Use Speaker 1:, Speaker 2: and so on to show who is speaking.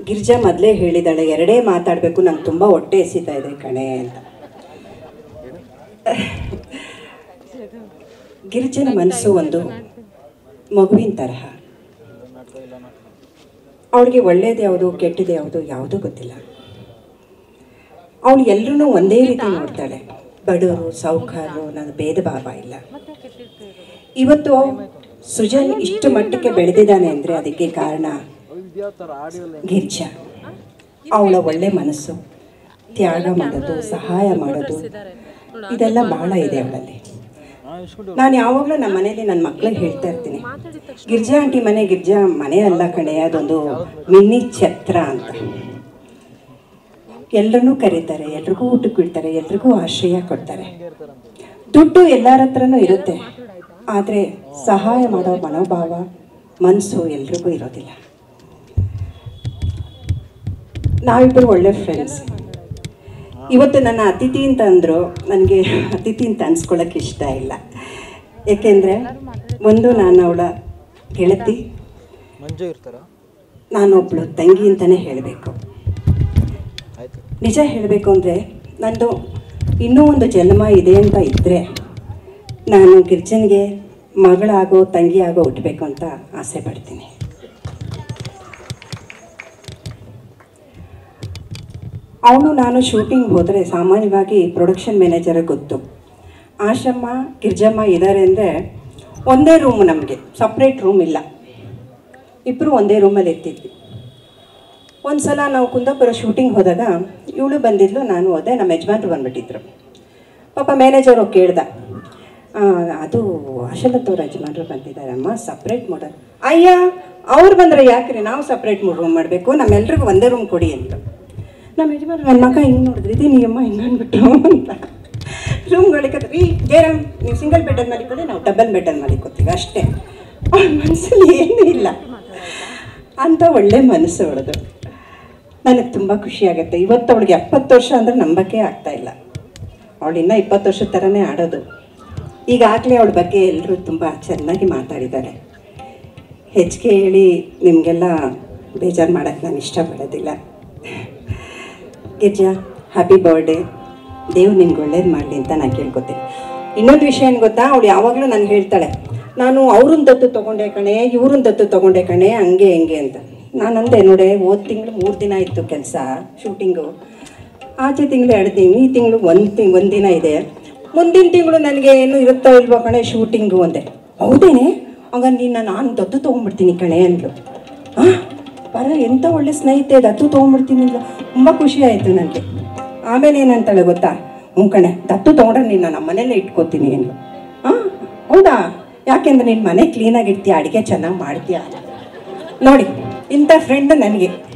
Speaker 1: ಗಿರ್ಜಾ ಮೊದಲೇ ಹೇಳಿದಾಳೆ ಎರಡೇ ಮಾತಾಡಬೇಕು ನಂಗೆ ತುಂಬ ಹೊಟ್ಟೆ ಎಸಿತಾ ಇದೆ ಕಣೆ ಅಂತ ಗಿರಿಜನ ಮನಸ್ಸು ಒಂದು ಮಗುವಿನ ತರಹ ಅವಳಿಗೆ ಒಳ್ಳೇದು ಯಾವುದು ಕೆಟ್ಟದ್ದು ಯಾವುದು ಯಾವುದೂ ಗೊತ್ತಿಲ್ಲ ಅವಳು ಎಲ್ಲರೂ ಒಂದೇ ರೀತಿ ನೋಡ್ತಾಳೆ ಬಡವರು ಸಾಹುಕಾರರು ನನ್ನ ಭೇದ ಭಾವ ಇಲ್ಲ ಇವತ್ತು ಸುಜನ್ ಇಷ್ಟು ಮಟ್ಟಕ್ಕೆ ಬೆಳೆದಿದ್ದಾನೆ ಅಂದರೆ ಅದಕ್ಕೆ ಕಾರಣ ಗಿರ್ಜಾ ಅವಳ ಒಳ್ಳೆ ಮನಸ್ಸು ತ್ಯಾಗ ಮಾಡೋದು ಸಹಾಯ ಮಾಡೋದು ಇದೆಲ್ಲ ಬಹಳ ಇದೆ ಅವಳಲ್ಲಿ ನಾನು ಯಾವಾಗಲೂ ನಮ್ಮ ಮನೇಲಿ ನನ್ನ ಮಕ್ಳಿಗೆ ಹೇಳ್ತಾ ಇರ್ತೀನಿ ಗಿರ್ಜಾ ಆಂಟಿ ಮನೆ ಗಿರ್ಜಾ ಮನೆ ಅಲ್ಲ ಕಣೆ ಅದೊಂದು ಮಿನಿ ಛತ್ರ ಅಂತ ಎಲ್ಲರನ್ನೂ ಕರೀತಾರೆ ಎಲ್ರಿಗೂ ಊಟಕ್ಕೆ ಬಿಡ್ತಾರೆ ಎಲ್ರಿಗೂ ಆಶ್ರಯ ಕೊಡ್ತಾರೆ ದುಡ್ಡು ಎಲ್ಲರ ಹತ್ರನೂ ಇರುತ್ತೆ ಆದರೆ ಸಹಾಯ ಮಾಡೋ ಮನೋಭಾವ ಮನಸ್ಸು ಎಲ್ರಿಗೂ ಇರೋದಿಲ್ಲ ನಾವಿಬ್ಬರು ಒಳ್ಳೆ ಫ್ರೆಂಡ್ಸ್ ಇವತ್ತು ನನ್ನ ಅತಿಥಿ ಅಂತ ಅಂದರು ನನಗೆ ಅತಿಥಿ ಅಂತ ಅನ್ಸ್ಕೊಳ್ಳೋಕೆ ಇಷ್ಟ ಇಲ್ಲ ಏಕೆಂದರೆ ಒಂದು ನಾನು ಅವಳ ಗೆಳತಿ
Speaker 2: ಮಂಜು ಇರ್ತಾರ
Speaker 1: ನಾನೊಬ್ಳು ತಂಗಿ ಅಂತಲೇ ಹೇಳಬೇಕು
Speaker 2: ಆಯ್ತು
Speaker 1: ನಿಜ ಹೇಳಬೇಕು ಅಂದರೆ ನಂದು ಇನ್ನೂ ಒಂದು ಜನ್ಮ ಇದೆ ಅಂತ ಇದ್ದರೆ ನಾನು ಗಿರ್ಜನ್ಗೆ ಮಗಳಾಗೋ ತಂಗಿ ಆಗೋ ಹುಟ್ಟಬೇಕು ಅಂತ ಆಸೆ ಪಡ್ತೀನಿ ಅವನು ನಾನು ಶೂಟಿಂಗ್ ಹೋದರೆ ಸಾಮಾನ್ಯವಾಗಿ ಪ್ರೊಡಕ್ಷನ್ ಮ್ಯಾನೇಜರ್ ಗೊತ್ತು ಆಶಮ್ಮ ಗಿರ್ಜಮ್ಮ ಇದ್ದಾರೆ ಅಂದರೆ ಒಂದೇ ರೂಮ್ ನಮಗೆ ಸಪ್ರೇಟ್ ರೂಮ್ ಇಲ್ಲ ಇಬ್ಬರು ಒಂದೇ ರೂಮಲ್ಲಿ ಇರ್ತಿದ್ವಿ ಒಂದು ಸಲ ನಾವು ಕುಂದಾಪುರ ಶೂಟಿಂಗ್ ಹೋದಾಗ ಇವಳು ಬಂದಿದ್ಲು ನಾನು ಹೋದೆ ನಮ್ಮ ಯಜಮಾನ್ರು ಬಂದ್ಬಿಟ್ಟಿದ್ರು ಪಾಪ ಮ್ಯಾನೇಜರು ಕೇಳ್ದ "ಆ, ಅದು ಆಶಲತ್ ಅವ್ರ ಯಜಮಾನ್ರು ಬಂದಿದ್ದಾರಮ್ಮ ಸಪ್ರೇಟ್ ಮಾಡೋದು ಅಯ್ಯ ಅವ್ರು ಬಂದರೆ ಯಾಕ್ರಿ ನಾವು ಸಪ್ರೇಟ್ ರೂಮ್ ಮಾಡಬೇಕು ನಮ್ಮೆಲ್ರಿಗೂ ಒಂದೇ ರೂಮ್ ಕೊಡಿ ಅಂತ ನಮ್ಮ ಯಜಮಾನ್ರು ನನ್ನ ಮಗ ಹಿಂಗೆ ನೋಡಿದ್ರಿ ಇದೇ ನೀಯಮ್ಮ ಹಿಂಗೆ ಅಂದ್ಬಿಟ್ರು ಅಂತ ರೂಮ್ಗಳಿಗೆ ರೀ ಜಯರಾಮ್ ನೀವು ಸಿಂಗಲ್ ಬೆಡ್ಡಲ್ಲಿ ಮಲಿಕೊಳ್ಳಿ ನಾವು ಡಬಲ್ ಬೆಡ್ಡಲ್ಲಿ ಮಲಿಕೋತೀವಿ ಅಷ್ಟೇ ಅವ್ಳ ಮನಸ್ಸಲ್ಲಿ ಏನೂ ಇಲ್ಲ ಅಂತ ಒಳ್ಳೆ ಮನಸ್ಸು ಅವಳದು ನನಗೆ ತುಂಬ ಖುಷಿ ಆಗುತ್ತೆ ಇವತ್ತು ಅವಳಿಗೆ ಎಪ್ಪತ್ತು ವರ್ಷ ಅಂದರೆ ನಂಬಕ್ಕೆ ಆಗ್ತಾ ಇಲ್ಲ ಅವಳು ಇನ್ನೂ ಇಪ್ಪತ್ತು ವರ್ಷದ ಥರನೇ ಆಡೋದು ಈಗಾಗಲೇ ಅವಳ ಬಗ್ಗೆ ಎಲ್ಲರೂ ತುಂಬ ಚೆನ್ನಾಗಿ ಮಾತಾಡಿದ್ದಾರೆ ಹೆಚ್ಚಿಗೆ ಹೇಳಿ ನಿಮಗೆಲ್ಲ ಬೇಜಾರು ಮಾಡೋಕ್ಕೆ ನಾನು ಇಷ್ಟಪಡೋದಿಲ್ಲ ಗಿರ್ಜಾ ಹ್ಯಾಪಿ ಬರ್ಡೇ ದೇವ್ರು ನಿಮ್ಗೆ ಒಳ್ಳೇದು ಮಾಡಲಿ ಅಂತ ನಾನು ಕೇಳ್ಕೊತೀನಿ ಇನ್ನೊಂದು ವಿಷಯ ಏನು ಗೊತ್ತಾ ಅವಳು ಯಾವಾಗಲೂ ನನಗೆ ಹೇಳ್ತಾಳೆ ನಾನು ಅವ್ರನ್ನ ದತ್ತು ತೊಗೊಂಡೆ ಕಣೆ ಇವ್ರನ್ನ ದತ್ತು ತೊಗೊಂಡೆ ಕಣೆ ಹಂಗೆ ಹೆಂಗೆ ಅಂತ ನಾನು ಅಂದೆ ನೋಡೆ ಹೋದ ತಿಂಗಳು ಮೂರು ದಿನ ಇತ್ತು ಕೆಲಸ ಶೂಟಿಂಗು ಆಚೆ ತಿಂಗಳು ಎರಡು ತಿಂಗಳು ಈ ತಿಂಗಳು ಒಂದು ತಿಂಗ್ ಒಂದು ದಿನ ಇದೆ ಮುಂದಿನ ತಿಂಗಳು ನನಗೆ ಏನು ಇರುತ್ತೋ ಇಲ್ವೋ ಕಣೆ ಶೂಟಿಂಗು ಅಂದೆ ಹೌದೇನೆ ಹಂಗಾರೆ ನೀನು ನಾನು ದತ್ತು ತೊಗೊಂಡ್ಬಿಡ್ತೀನಿ ಕಣೆ ಅಂದ್ಲು ಹಾಂ ಪರ ಎಂಥ ಒಳ್ಳೆ ಸ್ನೇಹಿತೆ ದತ್ತು ತೊಗೊಂಡ್ಬಿಡ್ತೀನಿ ಅಂದ್ಲು ತುಂಬ ಖುಷಿ ಆಯಿತು ನನಗೆ ಆಮೇಲೆ ಏನಂತಾಳೆ ಗೊತ್ತಾ ಹ್ಞೂ ಕಣೆ ದತ್ತು ತೊಗೊಂಡ್ರೆ ನೀನು ನಮ್ಮ ಮನೇಲೇ ಇಟ್ಕೋತೀನಿ ಅಂದ್ಲು ಹಾಂ ಹೌದಾ ಯಾಕೆಂದ್ರೆ ನಿನ್ನ ಮನೆ ಕ್ಲೀನಾಗಿ ಇಡ್ತೀಯ ಅಡುಗೆ ಚೆನ್ನಾಗಿ ಮಾಡ್ತೀಯ ನೋಡಿ ಇಂಥ ಫ್ರೆಂಡ್ ನನಗೆ